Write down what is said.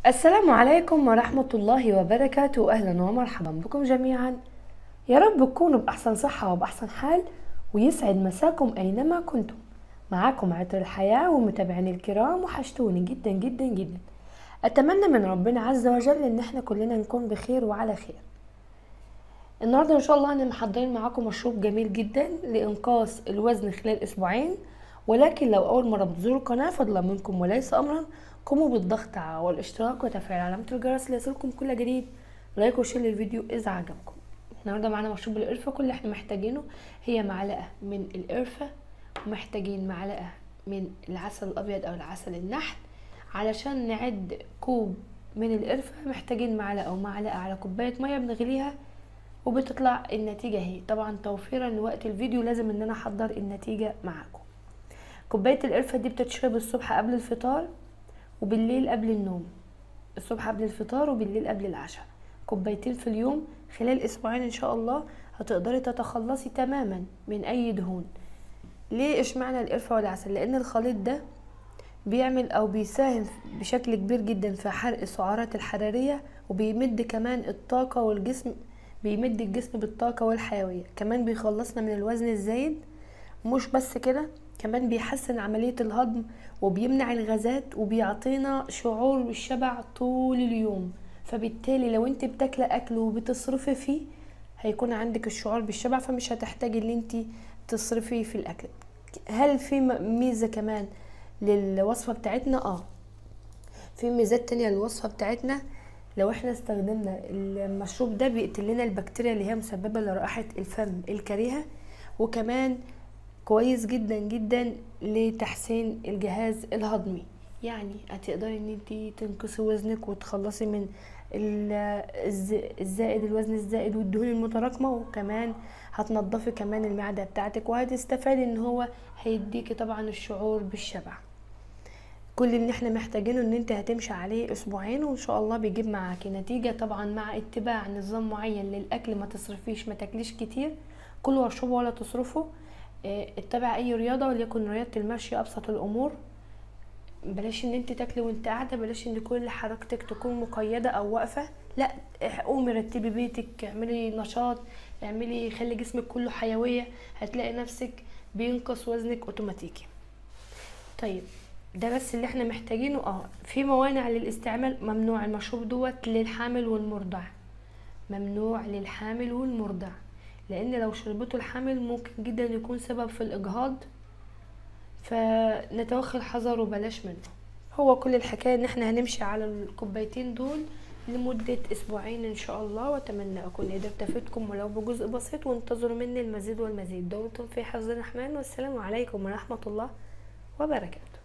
السلام عليكم ورحمة الله وبركاته أهلا ومرحبا بكم جميعا يا رب تكونوا بأحسن صحة وبأحسن حال ويسعد مساكم أينما كنتم معاكم عطر الحياة ومتابعيني الكرام وحشتوني جدا جدا جدا أتمنى من ربنا عز وجل إن احنا كلنا نكون بخير وعلى خير النهاردة إن شاء الله أنا محضرين معاكم مشروب جميل جدا لإنقاص الوزن خلال أسبوعين ولكن لو أول مرة بتزوروا القناة فضلا منكم وليس أمرا قوموا بالضغط على والاشتراك وتفعيل علامة الجرس ليصلكم كل جديد لايك وشير للفيديو إذا عجبكم النهارده معانا مشروب القرفة كل اللي احنا محتاجينه هي معلقة من القرفة ومحتاجين معلقة من العسل الأبيض أو العسل النحل علشان نعد كوب من القرفة محتاجين معلقة ومعلقة على كوباية مية بنغليها وبتطلع النتيجة اهي طبعا توفيرا لوقت الفيديو لازم ان انا احضر النتيجة معاكم كوباية القرفة دي بتتشرب الصبح قبل الفطار وبالليل قبل النوم الصبح قبل الفطار وبالليل قبل العشاء كوبايتين في اليوم خلال اسبوعين ان شاء الله هتقدري تتخلصي تماما من اي دهون ليه اشمعنى القرفة والعسل لان الخليط ده بيعمل او بيساهم بشكل كبير جدا في حرق السعرات الحرارية وبيمد كمان الطاقة والجسم بيمد الجسم بالطاقة والحيوية كمان بيخلصنا من الوزن الزايد مش بس كده كمان بيحسن عملية الهضم وبيمنع الغازات وبيعطينا شعور بالشبع طول اليوم فبالتالي لو انت بتاكلة اكل وبتصرفي فيه هيكون عندك الشعور بالشبع فمش هتحتاجي ان انت تصرفي في الاكل هل في ميزة كمان للوصفة بتاعتنا اه في ميزات تانية للوصفة بتاعتنا لو احنا استخدمنا المشروب ده بيقتل لنا البكتيريا اللي هي مسببة لرائحة الفم الكريهة وكمان كويس جدا جدا لتحسين الجهاز الهضمي يعني هتقدري ان انت تنقصي وزنك وتخلصي من الزائد الوزن الزائد والدهون المتراكمه وكمان هتنضفي كمان المعده بتاعتك وهتستفادي ان هو هيديكي طبعا الشعور بالشبع كل اللي احنا محتاجينه ان انت هتمشي عليه اسبوعين وان شاء الله بيجيب معاكي نتيجه طبعا مع اتباع نظام معين للاكل ما تصرفيش ما تاكليش كتير كلوا واشربوا ولا تصرفوا اتبع اي رياضه وليكن رياضه المشي ابسط الامور بلاش ان انت تاكلي وانت قاعده بلاش ان كل حركتك تكون مقيده او واقفه لا قومي رتبي بيتك اعملي نشاط اعملي خلي جسمك كله حيويه هتلاقي نفسك بينقص وزنك اوتوماتيكي طيب ده بس اللي احنا محتاجينه اه في موانع للاستعمال ممنوع المشروب دوت للحامل والمرضع ممنوع للحامل والمرضع لان لو شربته الحامل ممكن جدا يكون سبب في الاجهاض فنتوخى الحذر وبلاش منه هو كل الحكايه ان احنا هنمشي على الكوبايتين دول لمدة أسبوعين إن شاء الله وأتمنى أكون قدرت أفيدكم ولو بجزء بسيط وانتظروا مني المزيد والمزيد دمتم في حفظ الرحمن والسلام عليكم ورحمة الله وبركاته